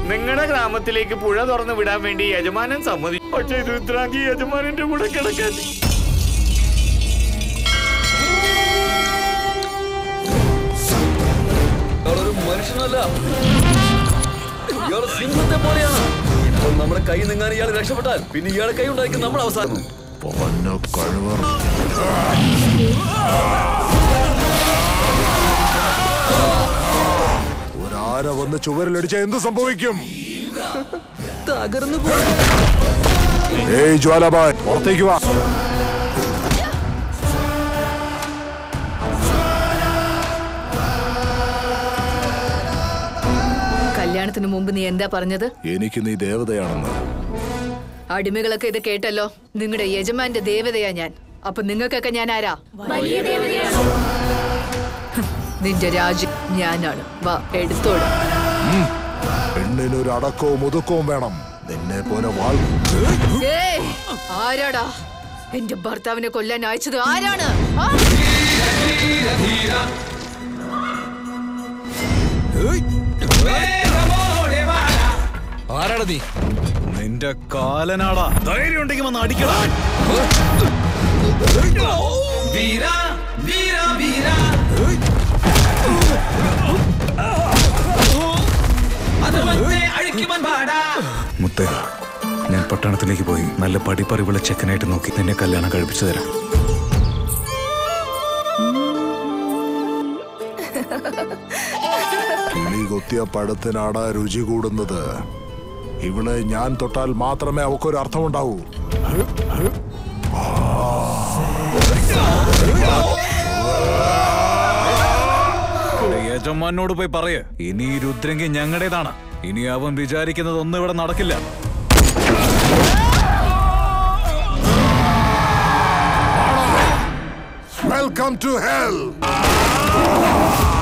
നിങ്ങളുടെ ഗ്രാമത്തിലേക്ക് പുഴ തുറന്നു വിടാൻ വേണ്ടി യജമാനൻ സമ്മതി പക്ഷേ രുദ്രാങ്കി യജമാനന്റെ കൂടെ കിടക്കാൻ ഇയാളൊരു മനുഷ്യനല്ല ഇയാൾ സിംഹത്തെ പോലെയാണ് ഇപ്പോൾ നമ്മുടെ കൈ നിങ്ങാൻ ഇയാൾ രക്ഷപ്പെട്ടാൽ പിന്നെ ഇയാളെ കൈ ഉണ്ടായിരിക്കും നമ്മൾ അവസാനം പൊന്ന കഴിവർ ഒരാര വന്ന് ചുവരിലടിച്ച എന്ത് സംഭവിക്കും തകർന്നു പോയി ഏയ് ജ്വാലബായ് പുറത്തേക്ക് വാ കല്യാണത്തിന് മുമ്പ് നീ എന്താ പറഞ്ഞത് എനിക്ക് നീ ദേവതയാണെന്ന് അടിമകളൊക്കെ ഇത് കേട്ടല്ലോ നിങ്ങളുടെ യജമാന്റെ ദേവതയാ ഞാൻ അപ്പൊ നിങ്ങൾക്കൊക്കെ ഞാൻ ആരാ ഹും, നിന്റെ രാജ്യം ഞാനാണ് വാ എടുത്തോളൂ പെണ്ണിനൊരു അടക്കവും ഒതുക്കവും വേണം നിന്നെ പോലെ വാൾ ഏയ്, ആരാടാ എന്റെ ഭർത്താവിനെ കൊല്ലാൻ അയച്ചത് ആരാണ് ആ? ആരാടാ നീ നിന്റെ കാലനാടാ ധൈര്യം ഉണ്ടെങ്കിൽ വന്ന് അടിക്കടാ മുത്തേ ഞാൻ പട്ടണത്തിലേക്ക് പോയി നല്ല പഠിപ്പറിവുള്ള ചെക്കനായിട്ട് നോക്കി നിന്നെ കല്യാണം കഴിപ്പിച്ചു തരാം കിളി കൊത്തിയ പഴത്തിനാടാ രുചി കൂടുന്നത് ഇവളെ ഞാൻ തൊട്ടാൽ മാത്രമേ അവക്കൊരു അർത്ഥമുണ്ടാവൂ എന്റെ യജമാനോട് പോയി പറയ് ഇനി ഈ രുദ്രങ്കി ഞങ്ങളുടേതാണ് ഇനി അവൻ വിചാരിക്കുന്നത് ഒന്നും ഇവിടെ നടക്കില്ല വെൽക്കം ടു ഹെൽ